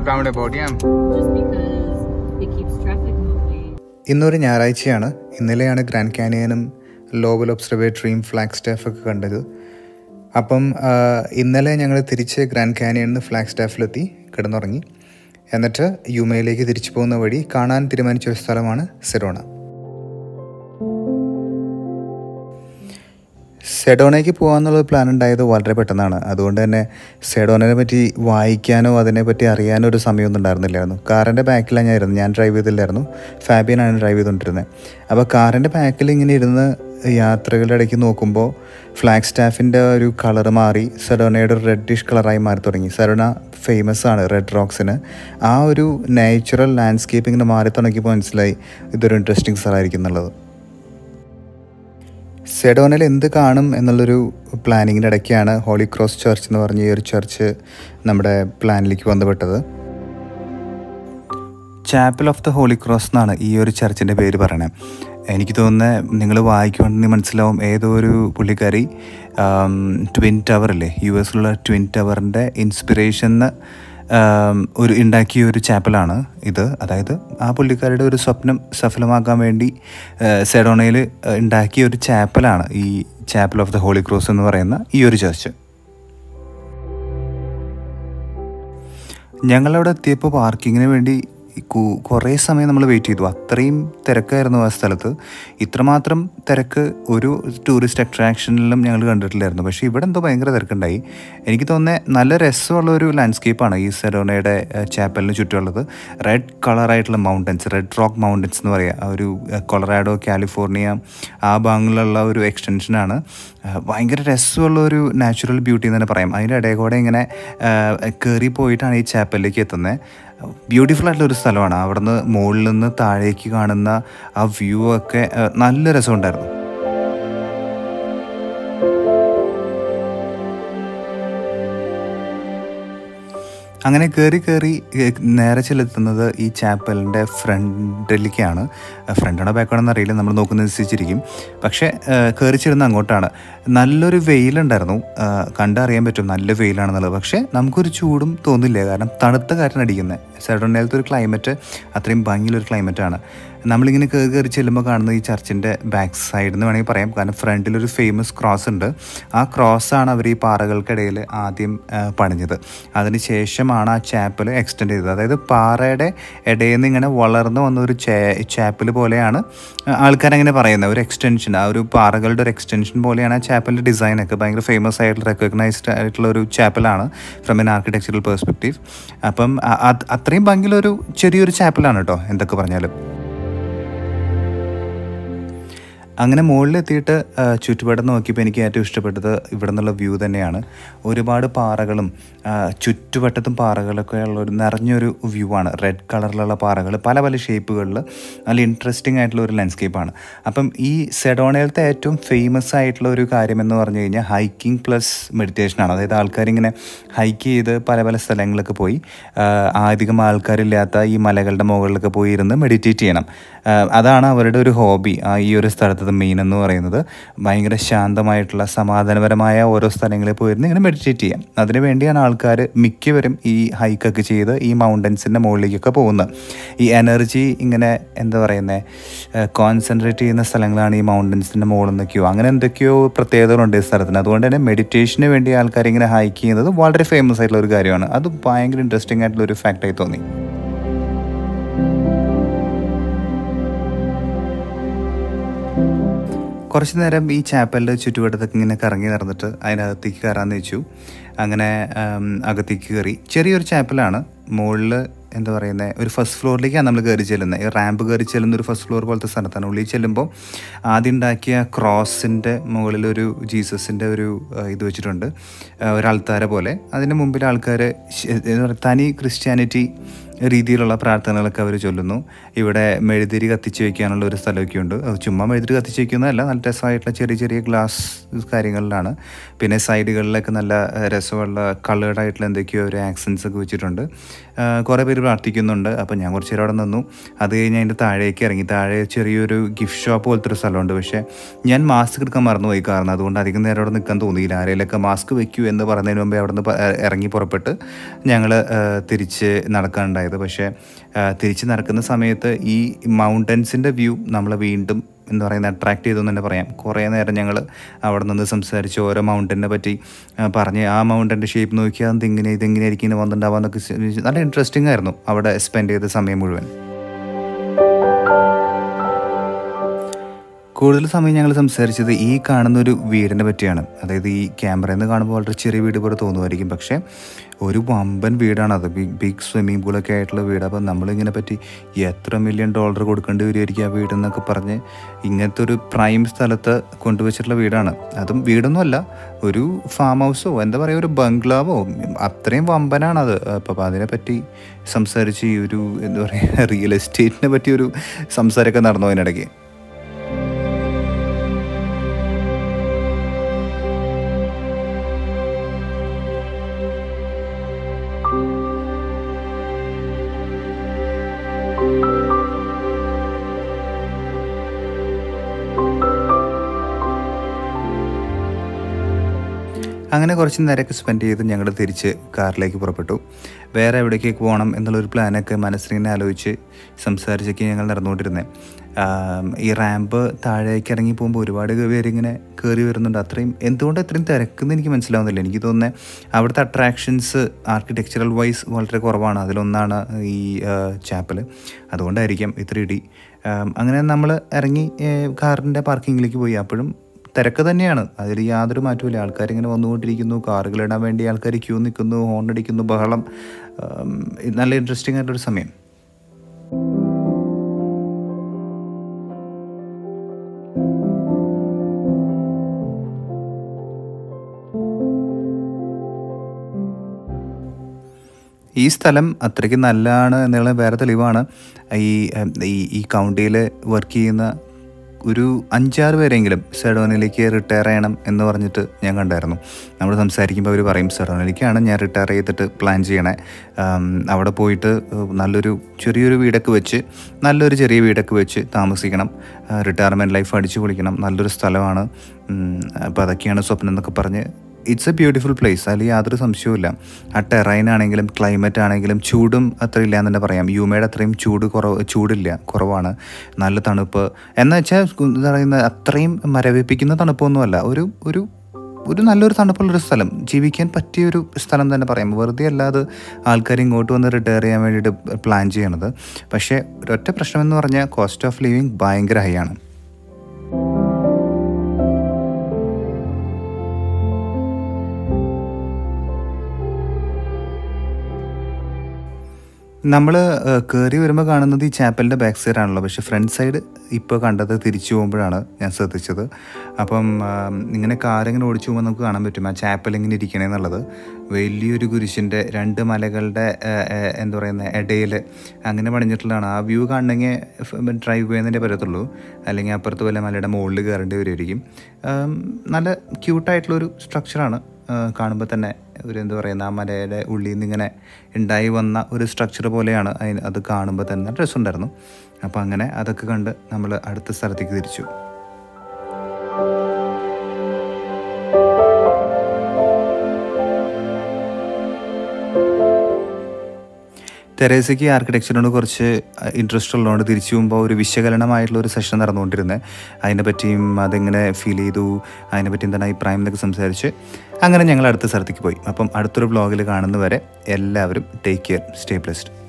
roundabout, yeah. just because it keeps traffic moving. ഇന്നൊരു ഞായറാഴ്ചയാണ് ഇന്നലെയാണ് ഗ്രാൻഡ് കാനിയനും ലോവൽ ഒബ്സർവേറ്ററിയും ഫ്ലാഗ് സ്റ്റാഫൊക്കെ കണ്ടത് അപ്പം ആ, ഇന്നലെ ഞങ്ങൾ തിരിച്ച് ഗ്രാൻഡ് കാനിയനിൽ നിന്ന് ഫ്ലാഗ് സ്റ്റാഫിലെത്തി കിടന്നുറങ്ങി എന്നിട്ട് യുമയിലേക്ക് തിരിച്ചു പോകുന്ന വഴി കാണാൻ തീരുമാനിച്ച ഒരു സ്ഥലമാണ് സെഡോണ സെഡോണയ്ക്ക് പോകാമെന്നുള്ള പ്ലാൻ ഉണ്ടായത് വളരെ പെട്ടെന്നാണ് അതുകൊണ്ട് തന്നെ സെഡോണയെ പറ്റി വായിക്കാനോ അതിനെപ്പറ്റി അറിയാനോ ഒരു സമയമൊന്നും ഉണ്ടായിരുന്നില്ലായിരുന്നു കാറിൻ്റെ ബാക്കിലാണ് ഞാൻ ഇരുന്നത് ഞാൻ ഡ്രൈവ് ചെയ്തില്ലായിരുന്നു ഫാബിയനാണ് ഡ്രൈവ് ചെയ്തുകൊണ്ടിരുന്നത് അപ്പോൾ കാറിൻ്റെ ബാക്കിൽ ഇങ്ങനെ ഇരുന്ന് യാത്രകളുടെ ഇടയ്ക്ക് നോക്കുമ്പോൾ ഫ്ലാഗ് സ്റ്റാഫിൻ്റെ ഒരു കളർ മാറി സെഡോണയുടെ ഒരു റെഡിഷ് കളറായി മാറി തുടങ്ങി സെഡോണ ഫേമസ് ആണ് റെഡ് റോക്സിന് ആ ഒരു നാച്ചുറൽ ലാൻഡ്സ്കേപ്പ് ഇങ്ങനെ മാറി തുടങ്ങിയപ്പോൾ മനസ്സിലായി ഇതൊരു ഇൻട്രസ്റ്റിംഗ് സ്ഥലമായിരിക്കും എന്നുള്ളത് സെഡോനയിൽ എന്ത് കാണും എന്നുള്ളൊരു പ്ലാനിങ്ങിൻ്റെ ഇടയ്ക്കാണ് ഹോളി ക്രോസ് ചർച്ച് എന്ന് പറഞ്ഞ ഈ ഒരു ചർച്ച് നമ്മുടെ പ്ലാനിലേക്ക് വന്നുപെട്ടത് chapel of the holy cross എന്നാണ് ഈ ഒരു ചർച്ചിൻ്റെ പേര് പറയണത് എനിക്ക് തോന്നുന്നത് നിങ്ങൾ വായിക്കുവാണെങ്കിൽ മനസ്സിലാവും ഏതോ ഒരു പുള്ളിക്കാരി ആം, ട്വിൻ ടവർ അല്ലേ യു എസിലുള്ള ട്വിൻ ടവറിൻ്റെ ഇൻസ്പിറേഷൻ ഒരു ഉണ്ടാക്കിയ ഒരു ചാപ്പലാണ് ഇത് അതായത് ആ പുള്ളിക്കാരുടെ ഒരു സ്വപ്നം സഫലമാക്കാൻ വേണ്ടി സെഡോണയിൽ ഉണ്ടാക്കിയ ഒരു ചാപ്പലാണ് ഈ chapel of the holy cross എന്ന് പറയുന്ന ഈ ഒരു ചർച്ച് ഞങ്ങളവിടെ എത്തിയപ്പോൾ പാർക്കിങ്ങിന് വേണ്ടി കു- കുറേ സമയം നമ്മൾ വെയിറ്റ് ചെയ്തു അത്രയും തിരക്കായിരുന്നു ആ സ്ഥലത്ത് ഇത്രമാത്രം തിരക്ക് ഒരു ടൂറിസ്റ്റ് അട്രാക്ഷനിലും ഞങ്ങൾ കണ്ടിട്ടില്ലായിരുന്നു പക്ഷേ ഇവിടെ എന്തോ ഭയങ്കര തിരക്കുണ്ടായി എനിക്ക് തോന്നുന്നത് നല്ല രസമുള്ള ഒരു ലാൻഡ്സ്കേപ്പാണ് ഈ സെറോണയുടെ ചാപ്പലിന് ചുറ്റുമുള്ളത് റെഡ് കളറായിട്ടുള്ള മൗണ്ടൻസ് റെഡ് റോക്ക് മൗണ്ടൻസ് എന്ന് പറയുക ആ ഒരു കൊളറാഡോ കാലിഫോർണിയ ആ ഭാഗങ്ങളിലുള്ള ഒരു എക്സ്റ്റൻഷനാണ് ഭയങ്കര രസമുള്ള ഒരു നാച്ചുറൽ ബ്യൂട്ടി എന്ന് തന്നെ പറയാം അതിൻ്റെ ഇടയിൽ കൂടെ ഇങ്ങനെ കയറി പോയിട്ടാണ് ഈ ചാപ്പലിലേക്ക് എത്തുന്നത് ബ്യൂട്ടിഫുൾ ആയിട്ടുള്ള ഒരു സ്ഥലമാണ് അവിടുന്ന് മുകളിൽ നിന്ന് താഴേക്ക് കാണുന്ന ആ വ്യൂ ഒക്കെ ആ, നല്ല രസമുണ്ടായിരുന്നു അങ്ങനെ കയറി കയറി ഏഹ്, നേരെ ചെലുത്തുന്നത് ഈ ചാപ്പലിൻ്റെ ഫ്രണ്ടിലേക്കാണ് ഫ്രണ്ടാണോ ബാക്കാണോ അറിയില്ല നമ്മൾ നോക്കുന്നതനുസരിച്ചിരിക്കും പക്ഷേ ഏഹ്, കയറി ചെല്ലുന്ന അങ്ങോട്ടാണ് നല്ലൊരു വെയിലുണ്ടായിരുന്നു ഏഹ്, കണ്ടറിയാൻ പറ്റും നല്ല വെയിലാണെന്നുള്ളത് പക്ഷേ നമുക്കൊരു ചൂടും തോന്നില്ല കാരണം തണുത്ത കാറ്റാണ് അടിക്കുന്നത് സെഡോണയിലത്തെ ഒരു ക്ലൈമറ്റ് അത്രയും ഭംഗിയുള്ളൊരു ക്ലൈമറ്റാണ് നമ്മളിങ്ങനെ കയറി കയറി ചെല്ലുമ്പോൾ കാണുന്ന ഈ ചർച്ചിൻ്റെ ബാക്ക് സൈഡ് എന്ന് വേണമെങ്കിൽ പറയാം കാരണം ഫ്രണ്ടിലൊരു ഫേമസ് ക്രോസ് ഉണ്ട് ആ ക്രോസാണ് അവർ ഈ പാറകൾക്കിടയിൽ ആദ്യം ആ, പണിഞ്ഞത് അതിന് ശേഷമാണ് ആ ചാപ്പൽ എക്സ്റ്റെൻഡ് ചെയ്തത് അതായത് പാറയുടെ ഇടയിൽ നിന്ന് ഇങ്ങനെ വളർന്നു വന്ന ഒരു ചാപ്പൽ പോലെയാണ് ആൾക്കാരങ്ങനെ പറയുന്നത് ഒരു എക്സ്റ്റൻഷൻ ആ ഒരു പാറകളുടെ ഒരു എക്സ്റ്റൻഷൻ പോലെയാണ് ആ ചാപ്പലിൻ്റെ ഡിസൈനൊക്കെ ഭയങ്കര ഫേമസ് ആയിട്ടുള്ള റെക്കഗ്നൈസ്ഡ് ആയിട്ടുള്ള ഒരു ചാപ്പലാണ് ഫ്രം എൻ ആർക്കിടെക്ചറൽ പേഴ്സ്പെക്റ്റീവ് അപ്പം അ- അത് അത്രയും ഭംഗിയുള്ളൊരു ചെറിയൊരു ചാപ്പലാണ് കേട്ടോ എന്തൊക്കെ പറഞ്ഞാലും അങ്ങനെ മുകളിലെത്തിയിട്ട് ആ, ചുറ്റുപാട് നോക്കിയപ്പോൾ എനിക്ക് ഏറ്റവും ഇഷ്ടപ്പെട്ടത് ഇവിടെ നിന്നുള്ള വ്യൂ തന്നെയാണ് ഒരുപാട് പാറകളും ആ, ചുറ്റുവട്ടത്തും പാറകളൊക്കെ ഉള്ള ഒരു നിറഞ്ഞൊരു വ്യൂ ആണ് റെഡ് കളറിലുള്ള പാറകൾ പല പല ഷേപ്പുകളിൽ നല്ല ഇൻട്രസ്റ്റിംഗ് ആയിട്ടുള്ള ഒരു ലാൻഡ്സ്കേപ്പാണ് അപ്പം ഈ സെഡോണയിലത്തെ ഏറ്റവും ഫേമസ് ആയിട്ടുള്ള ഒരു കാര്യം എന്ന് പറഞ്ഞു കഴിഞ്ഞാൽ ഹൈക്കിംഗ് പ്ലസ് മെഡിറ്റേഷനാണ് അതായത് ആൾക്കാരിങ്ങനെ ഹൈക്ക് ചെയ്ത് പല പല സ്ഥലങ്ങളിലൊക്കെ പോയി ആ, അധികം ആൾക്കാരില്ലാത്ത ഈ മലകളുടെ മുകളിലൊക്കെ പോയി ഇരുന്ന് മെഡിറ്റേറ്റ് ചെയ്യണം ആ, അതാണ് അവരുടെ ഒരു ഹോബി ആ ഈ ഒരു സ്ഥലത്തത് മെയിൻ എന്ന് പറയുന്നത് ഭയങ്കര ശാന്തമായിട്ടുള്ള സമാധാനപരമായ ഓരോ സ്ഥലങ്ങളിൽ പോയിരുന്ന് ഇങ്ങനെ മെഡിറ്റേറ്റ് ചെയ്യാം അതിനു വേണ്ടിയാണ് ആൾക്കാർ മിക്കവരും ഈ ഹൈക്കൊക്കെ ചെയ്ത് ഈ മൗണ്ടൻസിൻ്റെ മുകളിലേക്കൊക്കെ പോകുന്നത് ഈ എനർജി ഇങ്ങനെ എന്താ പറയുന്നത് കോൺസെൻട്രേറ്റ് ചെയ്യുന്ന സ്ഥലങ്ങളാണ് ഈ മൗണ്ടൻസിൻ്റെ മുകളിൽ നിന്നൊക്കെയോ അങ്ങനെ എന്തൊക്കെയോ പ്രത്യേകതകളുണ്ട് ഈ സ്ഥലത്തിന് അതുകൊണ്ട് തന്നെ മെഡിറ്റേഷന് വേണ്ടി ആൾക്കാർ ഇങ്ങനെ ഹൈക്ക് ചെയ്യുന്നത് വളരെ ഫേമസ് ആയിട്ടുള്ള ഒരു കാര്യമാണ് അത് ഭയങ്കര ഇൻട്രസ്റ്റിംഗ് ആയിട്ടുള്ള ഒരു ഫാക്റ്റായി തോന്നി കുറച്ച് നേരം ഈ ചാപ്പലിൻ്റെ ചുറ്റുവട്ടത്തൊക്കെ ഇങ്ങനെ കറങ്ങി നടന്നിട്ട് അതിനകത്തേക്ക് കയറാമെന്ന് വെച്ചു അങ്ങനെ ആം, അകത്തേക്ക് കയറി ചെറിയൊരു ചാപ്പലാണ് മുകളിൽ എന്താ പറയുന്നത് ഒരു ഫസ്റ്റ് ഫ്ലോറിലേക്കാണ് നമ്മൾ കയറി ചെല്ലുന്നത് ഈ റാമ്പ് കയറി ചെല്ലുന്ന ഒരു ഫസ്റ്റ് ഫ്ലോർ പോലത്തെ സ്ഥലത്താണ് ഉള്ളിൽ ചെല്ലുമ്പോൾ ആദ്യം ഉണ്ടാക്കിയ ക്രോസിൻ്റെ മുകളിൽ ഒരു ജീസസിൻ്റെ ഒരു ആ, ഇത് വെച്ചിട്ടുണ്ട് ആ, ഒരു അൾത്താര പോലെ അതിന് മുമ്പിൽ ആൾക്കാർ തനി ക്രിസ്ത്യാനിറ്റി രീതിയിലുള്ള പ്രാർത്ഥനകളൊക്കെ അവർ ചൊല്ലുന്നു ഇവിടെ മെഴുതിരി കത്തിച്ച് വയ്ക്കാനുള്ള ഒരു സ്ഥലമൊക്കെ ഉണ്ട് അത് ചുമ്മാ മെഴുതിരി കത്തിച്ച് വയ്ക്കുന്നതല്ല നല്ല രസമായിട്ടുള്ള ചെറിയ ചെറിയ ഗ്ലാസ് കാര്യങ്ങളിലാണ് പിന്നെ സൈഡുകളിലൊക്കെ നല്ല ഏഹ്, രസമുള്ള കളേർഡ് ആയിട്ടുള്ള എന്തൊക്കെയോ ഒരു ആക്സൻസ് ഒക്കെ വെച്ചിട്ടുണ്ട് ആഹ്, കുറേ പേര് പ്രാർത്ഥിക്കുന്നുണ്ട് അപ്പോൾ ഞാൻ കുറച്ച് നേരം അവിടെ നിന്നു അത് കഴിഞ്ഞ് അതിൻ്റെ താഴേക്ക് ഇറങ്ങി താഴെ ചെറിയൊരു ഗിഫ്റ്റ് ഷോപ്പ് പോലത്തെ ഒരു സ്ഥലമുണ്ട് പക്ഷേ ഞാൻ മാസ്ക് എടുക്കാൻ മറന്നുപോയി കാരണം അതുകൊണ്ട് അധികം നേരം അവിടെ നിൽക്കാൻ തോന്നിയില്ല ആരെങ്കിലൊക്കെ മാസ്ക് വെക്കൂ എന്ന് പറയുന്നതിന് മുമ്പേ അവിടെ നിന്ന് ഇറങ്ങി പുറപ്പെട്ട് ഞങ്ങൾ തിരിച്ച് നടക്കാനുണ്ടായത് പക്ഷേ ആ, തിരിച്ച് നടക്കുന്ന സമയത്ത് ഈ മൗണ്ടൻസിൻ്റെ വ്യൂ നമ്മളെ വീണ്ടും എന്ന് പറയുന്നത് അട്രാക്ട് ചെയ്തു എന്ന് തന്നെ പറയാം കുറേ നേരം ഞങ്ങൾ അവിടെ നിന്ന് സംസാരിച്ച് ഓരോ മൗണ്ടനെ പറ്റി ആ, പറഞ്ഞ് ആ മൗണ്ടൻ്റെ ഷേപ്പ് നോക്കിയാൽ അതിങ്ങനെ ഇതെങ്ങനെ ആയിരിക്കും ഇങ്ങനെ വന്നിട്ടുണ്ടാവാന്നൊക്കെ ചെ- നല്ല ഇൻട്രസ്റ്റിംഗ് ആയിരുന്നു അവിടെ സ്പെൻഡ് ചെയ്ത സമയം മുഴുവൻ കൂടുതൽ സമയം ഞങ്ങൾ സംസാരിച്ചത് ഈ കാണുന്ന ഒരു വീടിനെ പറ്റിയാണ് അതായത് ഈ ക്യാമറയിൽ നിന്ന് കാണുമ്പോൾ വളരെ ചെറിയ വീട് പോലെ തോന്നുമായിരിക്കും പക്ഷേ ഒരു വമ്പൻ വീടാണ് അത് ബിഗ് ബിഗ് സ്വിമ്മിംഗ് പൂളൊക്കെ ആയിട്ടുള്ള വീട് അപ്പം നമ്മളിങ്ങനെ പറ്റി എത്ര മില്യൺ ഡോളർ കൊടുക്കേണ്ടി വരുമായിരിക്കും ആ വീടെന്നൊക്കെ പറഞ്ഞ് ഇങ്ങനത്തെ ഒരു പ്രൈം സ്ഥലത്ത് കൊണ്ടുവച്ചിട്ടുള്ള വീടാണ് അതും വീടൊന്നുമല്ല ഒരു ഫാം ഹൗസോ എന്താ പറയുക ഒരു ബംഗ്ലാവോ അത്രയും വമ്പനാണത് അപ്പം അതിനെപ്പറ്റി സംസാരിച്ച് ഈ ഒരു എന്താ പറയുക റിയൽ എസ്റ്റേറ്റിനെ പറ്റി ഒരു സംസാരമൊക്കെ നടന്നു അതിനിടയ്ക്ക് അങ്ങനെ കുറച്ച് നേരമൊക്കെ സ്പെൻഡ് ചെയ്ത് ഞങ്ങൾ തിരിച്ച് കാറിലേക്ക് പുറപ്പെട്ടു വേറെ എവിടേക്ക് പോകണം എന്നുള്ളൊരു പ്ലാനൊക്കെ മനസ്സിലിങ്ങനെ ആലോചിച്ച് സംസാരിച്ചൊക്കെ ഞങ്ങൾ നടന്നുകൊണ്ടിരുന്നത് ഈ റാമ്പ് താഴേക്ക് ഇറങ്ങി പോകുമ്പോൾ ഒരുപാട് പേരിങ്ങനെ കയറി വരുന്നുണ്ട് അത്രയും എന്തുകൊണ്ട് ഇത്രയും തിരക്കെന്ന് എനിക്ക് മനസ്സിലാവുന്നില്ല എനിക്ക് തോന്നുന്നത് അവിടുത്തെ അട്രാക്ഷൻസ് ആർക്കിടെക്ചറൽ വൈസ് വളരെ കുറവാണ് അതിലൊന്നാണ് ഈ ചാപ്പൽ അതുകൊണ്ടായിരിക്കാം ഇത്ര ഇടി ആം, അങ്ങനെ നമ്മൾ ഇറങ്ങി കാറിൻ്റെ പാർക്കിങ്ങിലേക്ക് പോയി അപ്പോഴും തിരക്ക് തന്നെയാണ് അതിൽ യാതൊരു മാറ്റമില്ല ആൾക്കാരിങ്ങനെ വന്നുകൊണ്ടിരിക്കുന്നു കാറുകൾ ഇടാൻ വേണ്ടി ആൾക്കാർ ക്യൂ നിൽക്കുന്നു ഹോൺ അടിക്കുന്നു ബഹളം ആം, ഇത് നല്ല ഇൻട്രസ്റ്റിംഗ് ആയിട്ടൊരു സമയം ഈ സ്ഥലം അത്രയ്ക്ക് നല്ലതാണ് എന്നുള്ള വേറെ തെളിവാണ് ഈ ഉം, ഈ ഈ കൗണ്ടിയിൽ വർക്ക് ചെയ്യുന്ന ഒരു അഞ്ചാറ് പേരെങ്കിലും സെഡോനിലേക്ക് റിട്ടയർ ചെയ്യണം എന്ന് പറഞ്ഞിട്ട് ഞാൻ കണ്ടായിരുന്നു നമ്മൾ സംസാരിക്കുമ്പോൾ അവർ പറയും സെഡോനിലേക്കാണ് ഞാൻ റിട്ടയർ ചെയ്തിട്ട് പ്ലാൻ ചെയ്യണേ ആം, അവിടെ പോയിട്ട് നല്ലൊരു ചെറിയൊരു വീടൊക്കെ വെച്ച് നല്ലൊരു ചെറിയ വീടൊക്കെ വെച്ച് താമസിക്കണം റിട്ടയർമെൻറ്റ് ലൈഫ് അടിച്ചു പൊളിക്കണം നല്ലൊരു സ്ഥലമാണ് അപ്പോൾ അതൊക്കെയാണ് സ്വപ്നം എന്നൊക്കെ പറഞ്ഞ് ഇറ്റ്സ് എ ബ്യൂട്ടിഫുൾ പ്ലേസ് അതിൽ യാതൊരു സംശയവുമില്ല ആ ടെറൈൻ ആണെങ്കിലും ക്ലൈമറ്റ് ആണെങ്കിലും ചൂടും അത്ര ഇല്ല എന്ന് തന്നെ പറയാം യൂമയുടെ അത്രയും ചൂട് കുറവ് ചൂടില്ല കുറവാണ് നല്ല തണുപ്പ് എന്ന് വെച്ചാൽ എന്താ പറയുന്നത് അത്രയും മരവിപ്പിക്കുന്ന തണുപ്പൊന്നുമല്ല ഒരു ഒരു ഒരു നല്ലൊരു തണുപ്പുള്ളൊരു സ്ഥലം ജീവിക്കാൻ പറ്റിയൊരു സ്ഥലം തന്നെ പറയാം വെറുതെ അല്ലാതെ ആൾക്കാർ ഇങ്ങോട്ട് വന്ന് റിട്ടയർ ചെയ്യാൻ വേണ്ടിയിട്ട് പ്ലാൻ ചെയ്യണത് പക്ഷേ ഒരൊറ്റ പ്രശ്നമെന്ന് പറഞ്ഞാൽ കോസ്റ്റ് ഓഫ് ലിവിങ് ഭയങ്കര ഹൈ ആണ് നമ്മൾ കയറി വരുമ്പോൾ കാണുന്നത് ഈ ചാപ്പലിൻ്റെ ബാക്ക് സൈഡ് ആണല്ലോ പക്ഷേ ഫ്രണ്ട് സൈഡ് ഇപ്പോൾ കണ്ടത് തിരിച്ചു പോകുമ്പോഴാണ് ഞാൻ ശ്രദ്ധിച്ചത് അപ്പം ആ, ഇങ്ങനെ കാറിങ്ങനെ ഓടിച്ചു പോകുമ്പോൾ നമുക്ക് കാണാൻ പറ്റും ആ ചാപ്പൽ ഇങ്ങനെ ഇരിക്കണേ എന്നുള്ളത് വലിയൊരു കുരിശിൻ്റെ രണ്ട് മലകളുടെ ആ, ആ, എന്താ പറയുന്നത് ഇടയിൽ അങ്ങനെ പണിഞ്ഞിട്ടുള്ളതാണ് ആ വ്യൂ കാണണമെങ്കിൽ ഡ്രൈവ് ചെയ്യുന്നതിൻ്റെ പറ്റത്തുള്ളൂ അല്ലെങ്കിൽ അപ്പുറത്ത് വല്ല മലയുടെ മുകളിൽ കയറേണ്ടി വരുമായിരിക്കും ആം, നല്ല ക്യൂട്ടായിട്ടുള്ളൊരു സ്ട്രക്ചറാണ് കാണുമ്പോൾ തന്നെ ഒരു എന്താ പറയുന്ന ആ മലയുടെ ഉള്ളിൽ നിന്ന് ഇങ്ങനെ ഉണ്ടായി വന്ന ഒരു സ്ട്രക്ചർ പോലെയാണ് അതിന് അത് കാണുമ്പോൾ തന്നെ നല്ല രസമുണ്ടായിരുന്നു അപ്പോൾ അങ്ങനെ അതൊക്കെ കണ്ട് നമ്മൾ അടുത്ത സ്ഥലത്തേക്ക് തിരിച്ചു തെരേസയ്ക്ക് ആർക്കിടെക്ചറിനോട് കുറച്ച് ഇൻട്രസ്റ്റ് ഉള്ളതുകൊണ്ട് തിരിച്ചു പോകുമ്പോൾ ഒരു വിശകലനമായിട്ടുള്ള ഒരു സെഷൻ നടന്നുകൊണ്ടിരുന്നത് അതിനെ പറ്റിയും അതെങ്ങനെ ഫീൽ ചെയ്തു അതിനെ പറ്റി എന്താണ് അഭിപ്രായം എന്നൊക്കെ സംസാരിച്ച് അങ്ങനെ ഞങ്ങൾ അടുത്ത സ്ഥലത്തേക്ക് പോയി അപ്പം അടുത്തൊരു വ്ളോഗിൽ കാണുന്നവരെ എല്ലാവരും ടേക്ക് കെയർ സ്റ്റേ ബ്ലെസ്ഡ്